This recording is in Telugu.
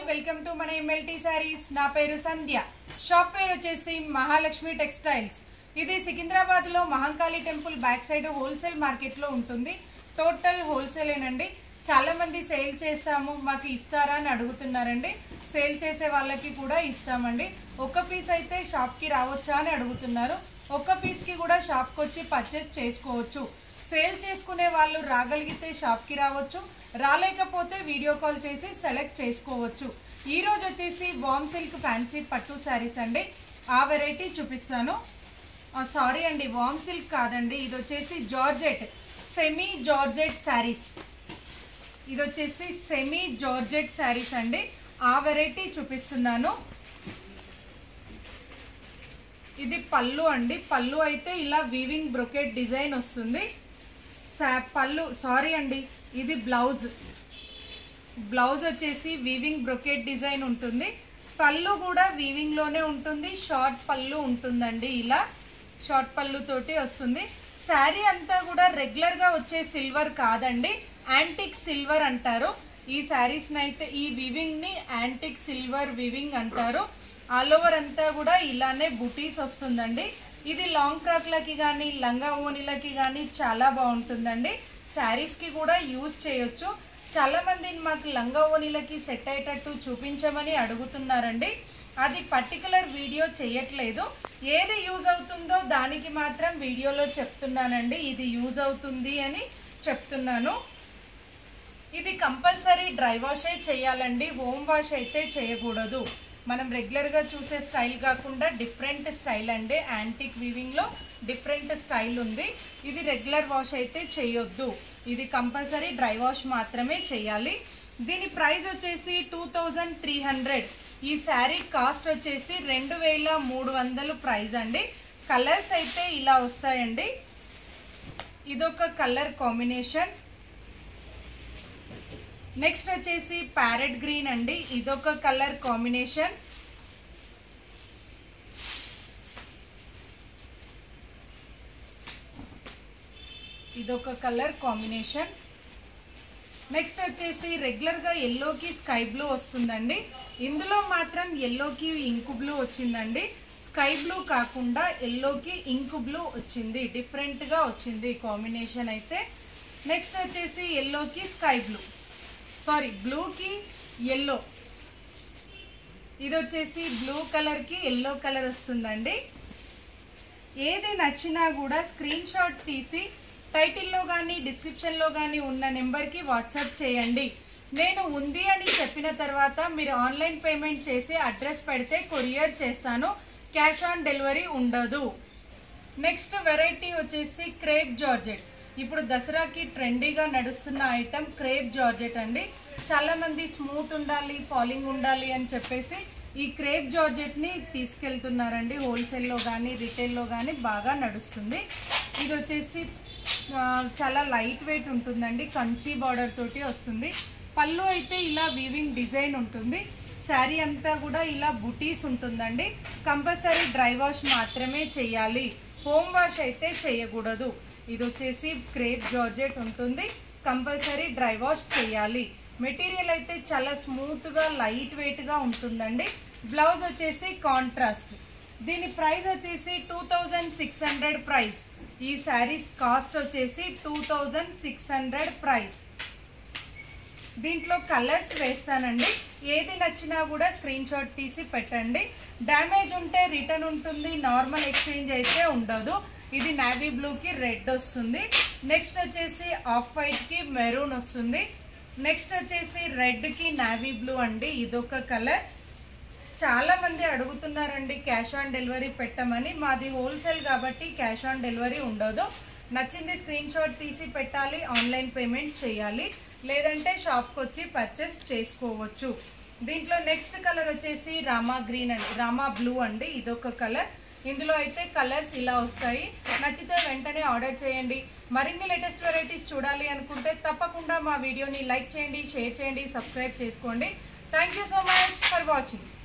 వెల్కమ్ టు మన ఎంఎల్టీ శారీస్ నా పేరు సంధ్య షాప్ పేరు వచ్చేసి మహాలక్ష్మి టెక్స్టైల్స్ ఇది సికింద్రాబాద్ లో Mahankali temple back side wholesale market లో ఉంటుంది టోటల్ హోల్సేలేనండి చాలా మంది సేల్ చేస్తాము మాకు ఇస్తారా అని అడుగుతున్నారండి సేల్ చేసే వాళ్ళకి కూడా ఇస్తామండి ఒక పీస్ అయితే షాప్ కి రావచ్చా అని అడుగుతున్నారు ఒక పీస్ కి కూడా షాప్ కి వచ్చి పర్చేస్ చేసుకోవచ్చు సేల్ చేసుకునే వాళ్ళు రాగలిగితే షాప్కి రావచ్చు రాలేకపోతే వీడియో కాల్ చేసి సెలెక్ట్ చేసుకోవచ్చు ఈ రోజు వచ్చేసి వామ్ సిల్క్ ఫ్యాన్సీ పట్టు శారీస్ అండి ఆ వెరైటీ చూపిస్తాను సారీ అండి వామ్ సిల్క్ కాదండి ఇది వచ్చేసి జార్జెట్ సెమీ జార్జెట్ శారీస్ ఇది వచ్చేసి సెమీ జార్జెట్ శారీస్ అండి ఆ వెరైటీ చూపిస్తున్నాను ఇది పళ్ళు అండి పళ్ళు అయితే ఇలా వీవింగ్ బ్రొకెట్ డిజైన్ వస్తుంది సా- పళ్ళు సారీ అండి ఇది బ్లౌజ్ బ్లౌజ్ వచ్చేసి వీవింగ్ బ్రొకెట్ డిజైన్ ఉంటుంది పళ్ళు కూడా వీవింగ్ లోనే ఉంటుంది షార్ట్ పళ్ళు ఉంటుందండి ఇలా షార్ట్ పళ్ళు తోటి వస్తుంది శారీ అంతా కూడా రెగ్యులర్ గా వచ్చే సిల్వర్ కాదండి యాంటిక్ సిల్వర్ అంటారు ఈ శారీస్ అయితే ఈ వివింగ్ ని యాంటిక్ సిల్వర్ వివింగ్ అంటారు ఆల్ ఓవర్ అంతా కూడా ఇలానే బుటీస్ వస్తుందండి ఇది లాంగ్ ఫ్రాక్లకి కానీ లంగా ఓనిలకి కానీ చాలా బాగుంటుందండి శారీస్కి కూడా యూజ్ చేయొచ్చు చాలా మంది మాకు లంగా ఓనిలకి సెట్ అయ్యేటట్టు చూపించమని అడుగుతున్నారండి అది పర్టికులర్ వీడియో చేయట్లేదు ఏది యూజ్ అవుతుందో దానికి మాత్రం వీడియోలో చెప్తున్నానండి ఇది యూజ్ అవుతుంది అని చెప్తున్నాను ఇది కంపల్సరీ డ్రై వాషే చేయాలండి హోమ్ వాష్ అయితే చేయకూడదు మనం రెగ్యులర్గా చూసే స్టైల్ కాకుండా డిఫరెంట్ స్టైల్ అండి యాంటిక్ వీవింగ్లో డిఫరెంట్ స్టైల్ ఉంది ఇది రెగ్యులర్ వాష్ అయితే చేయొద్దు ఇది కంపల్సరీ డ్రై వాష్ మాత్రమే చేయాలి దీని ప్రైస్ వచ్చేసి టూ థౌజండ్ త్రీ హండ్రెడ్ ఈ శారీ కాస్ట్ వచ్చేసి రెండు వేల మూడు వందలు ప్రైస్ అండి కలర్స్ అయితే ఇలా వస్తాయండి ఇదొక కలర్ కాంబినేషన్ నెక్స్ట్ వచ్చేసి ప్యారెట్ గ్రీన్ అండి ఇదొక కలర్ కాంబినేషన్ ఇదొక కలర్ కాంబినేషన్ నెక్స్ట్ వచ్చేసి రెగ్యులర్ గా ఎల్లోకి స్కై బ్లూ వస్తుందండి ఇందులో మాత్రం ఎల్లోకి ఇంకు బ్లూ వచ్చిందండి స్కై బ్లూ కాకుండా ఎల్లోకి ఇంకు బ్లూ వచ్చింది డిఫరెంట్ గా వచ్చింది కాంబినేషన్ అయితే నెక్స్ట్ వచ్చేసి ఎల్లోకి స్కై బ్లూ సారీ బ్లూకి ఎల్లో ఇది వచ్చేసి బ్లూ కలర్కి ఎల్లో కలర్ వస్తుందండి ఏది నచ్చినా కూడా స్క్రీన్ షాట్ తీసి టైటిల్లో కానీ డిస్క్రిప్షన్లో కానీ ఉన్న నెంబర్కి వాట్సాప్ చేయండి నేను ఉంది అని చెప్పిన తర్వాత మీరు ఆన్లైన్ పేమెంట్ చేసి అడ్రస్ పెడితే కొరియర్ చేస్తాను క్యాష్ ఆన్ డెలివరీ ఉండదు నెక్స్ట్ వెరైటీ వచ్చేసి క్రేప్ జార్జెట్ ఇప్పుడు దసరాకి ట్రెండీగా నడుస్తున్న ఐటమ్ క్రేప్ జార్జెట్ అండి చాలా మంది స్మూత్ ఉండాలి ఫాలింగ్ ఉండాలి అని చెప్పేసి ఈ క్రేప్ జార్జెట్ని తీసుకెళ్తున్నారండి హోల్సేల్లో కానీ రిటైల్లో కానీ బాగా నడుస్తుంది ఇది వచ్చేసి ఆ, చాలా లైట్ వెయిట్ ఉంటుందండి కంచి బార్డర్ తోటి వస్తుంది పళ్ళు అయితే ఇలా వీవింగ్ డిజైన్ ఉంటుంది శారీ అంతా కూడా ఇలా బుటీస్ ఉంటుందండి కంపల్సరీ డ్రై వాష్ మాత్రమే చేయాలి హోమ్ వాష్ అయితే చేయకూడదు ఇది వచ్చేసి క్రేప్ జార్జెట్ ఉంటుంది కంపల్సరీ డ్రై వాష్ చేయాలి మెటీరియల్ అయితే చాలా స్మూత్ గా లైట్ వెయిట్ గా ఉంటుందండి బ్లౌజ్ వచ్చేసి కాంట్రాస్ట్ దీని ప్రైస్ వచ్చేసి two thousand six hundred price ఈ శారీస్ కాస్ట్ వచ్చేసి two thousand six hundred price దీంట్లో కలర్స్ వేస్తానండి ఏది నచ్చినా కూడా స్క్రీన్ షాట్ తీసి పెట్టండి డ్యామేజ్ ఉంటే రిటర్న్ ఉంటుంది నార్మల్ ఎక్స్చేంజ్ అయితే ఉండదు ఇది నావీ బ్లూకి రెడ్ వస్తుంది నెక్స్ట్ వచ్చేసి ఆఫ్ వైట్కి మెరూన్ వస్తుంది నెక్స్ట్ వచ్చేసి రెడ్కి నావీ బ్లూ అండి ఇదొక కలర్ చాలా మంది అడుగుతున్నారండి క్యాష్ ఆన్ డెలివరీ పెట్టమని మాది హోల్సేల్ కాబట్టి క్యాష్ ఆన్ డెలివరీ ఉండదు నచ్చింది స్క్రీన్ షాట్ తీసి పెట్టాలి ఆన్లైన్ పేమెంట్ చేయాలి లేదంటే షాప్కి వచ్చి పర్చేస్ చేసుకోవచ్చు దీంట్లో నెక్స్ట్ కలర్ వచ్చేసి రామా గ్రీన్ అండి రామా బ్లూ అండి ఇదొక కలర్ ఇందులో అయితే కలర్స్ ఇలా వస్తాయి నచ్చితే వెంటనే ఆర్డర్ చేయండి మరిన్ని లేటెస్ట్ వెరైటీస్ చూడాలి అనుకుంటే తప్పకుండా మా వీడియోని లైక్ చేయండి షేర్ చేయండి సబ్స్క్రైబ్ చేసుకోండి thank you so much for watching